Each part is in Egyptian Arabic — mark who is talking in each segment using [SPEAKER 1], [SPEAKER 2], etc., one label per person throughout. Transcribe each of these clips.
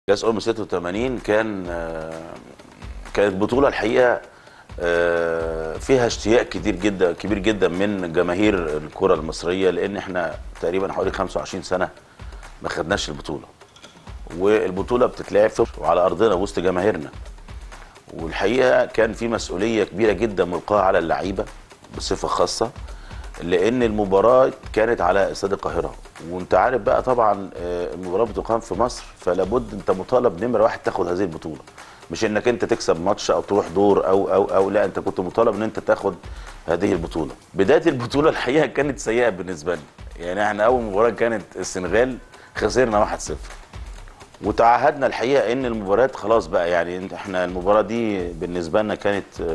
[SPEAKER 1] كاس امم 86 كان آه، كانت بطوله الحقيقه آه، فيها اشتياق كتير جدا كبير جدا من جماهير الكره المصريه لان احنا تقريبا حوالي 25 سنه ما خدناش البطوله والبطوله بتتلعب في وعلى ارضنا وسط جماهيرنا والحقيقه كان في مسؤوليه كبيره جدا ملقاه على اللعيبه بصفه خاصه لان المباراه كانت على استاد القاهره وانت عارف بقى طبعا آه، المباراه بتقام في مصر فلابد انت مطالب نمره واحد تاخد هذه البطوله مش انك انت تكسب ماتش او تروح دور او او او لا انت كنت مطالب ان انت تاخد هذه البطوله بدايه البطوله الحقيقه كانت سيئه بالنسبه لنا يعني احنا اول مباراه كانت السنغال خسرنا 1-0 وتعهدنا الحقيقه ان المباريات خلاص بقى يعني إنت- احنا المباراه دي بالنسبه لنا كانت آه،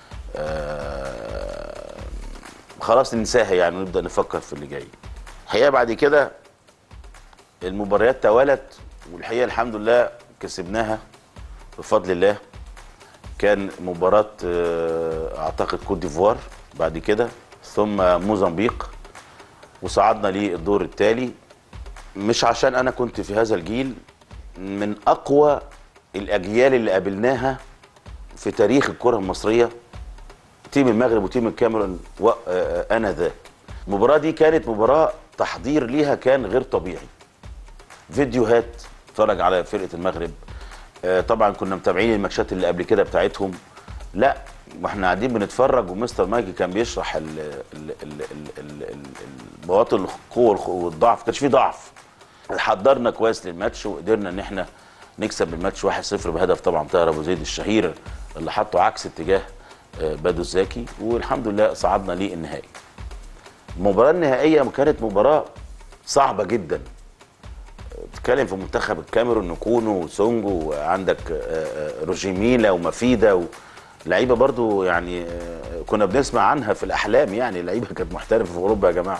[SPEAKER 1] آه، خلاص ننساها يعني ونبدا نفكر في اللي جاي الحقيقه بعد كده المباريات توالت والحقيقه الحمد لله كسبناها بفضل الله كان مباراه آه، اعتقد كوت ديفوار بعد كده ثم موزمبيق وصعدنا للدور التالي مش عشان انا كنت في هذا الجيل من اقوى الاجيال اللي قابلناها في تاريخ الكره المصريه تيم المغرب وتيم الكاميرون و- آه، آه، انذاك المباراه دي كانت مباراه تحضير ليها كان غير طبيعي فيديوهات اتفرج على فرقه المغرب آه، طبعا كنا متابعين الماتشات اللي قبل كده بتاعتهم لا واحنا قاعدين بنتفرج ومستر مايكل كان بيشرح ال- ال- ال- ال- ال- ال- مواطن القوه والخ- والضعف كانش في ضعف حضرنا كويس للماتش وقدرنا ان احنا نكسب الماتش 1-0 بهدف طبعا طاهر ابو زيد الشهير اللي حطه عكس اتجاه آه، بدو الزاكي والحمد لله صعدنا للنهائي المباراه النهائيه كانت مباراه صعبه جدا بتتكلم في منتخب الكاميرون نكونو وسونجو وعندك آه، آه، روجيميلا ومفيدا لعيبه برضو يعني آه، كنا بنسمع عنها في الاحلام يعني لعيبه كانت محترفه في اوروبا يا جماعه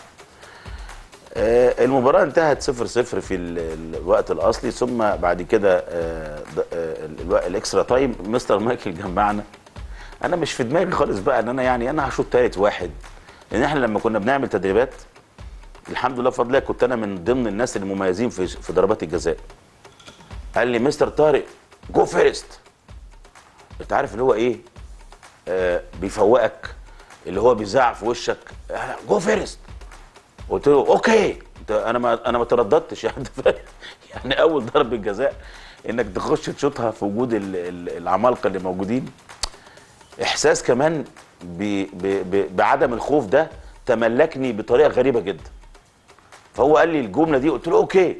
[SPEAKER 1] آه، المباراة انتهت 0 0 في ال- ال- الوقت الأصلي ثم بعد كده آه، د- آه، الو- الإكسترا تايم مستر مايكل جمعنا أنا مش في دماغي خالص بقى إن أنا يعني أنا هشوط تالت واحد لأن إحنا لما كنا بنعمل تدريبات الحمد لله بفضل الله كنت أنا من ضمن الناس المميزين في في ضربات الجزاء قال لي مستر طارق جو فيرست أنت عارف اللي هو إيه؟ آه بيفوقك اللي هو بيزعق في وشك جو فيرست قلت له اوكي انت انا ما انا ما ترددتش يعني أنت فاهم؟ يعني اول ضربه جزاء انك تخش تشوطها في وجود ال- ال- العمالقه اللي موجودين احساس كمان ب ب ب بعدم الخوف ده تملكني بطريقه غريبه جدا فهو قال لي الجمله دي قلت له اوكي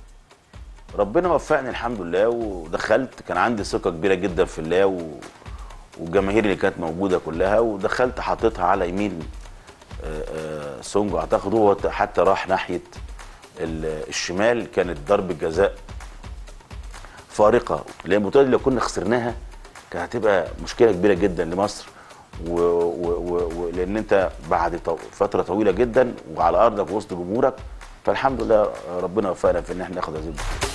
[SPEAKER 1] ربنا وفقني الحمد لله ودخلت كان عندي ثقه كبيره جدا في الله و... والجماهير اللي كانت موجوده كلها ودخلت حطيتها على يمين آه، آه، سونجو اعتقد هو حتى راح ناحيه ال- الشمال كانت ضربه جزاء فارقه لان البطوله دي لو كنا خسرناها كانت هتبقى مشكله كبيره جدا لمصر و... و... و... و... لان انت بعد طو... فتره طويله جدا وعلى ارضك وسط جمهورك فالحمد لله ربنا وفقنا في ان احنا ناخد هذه البطوله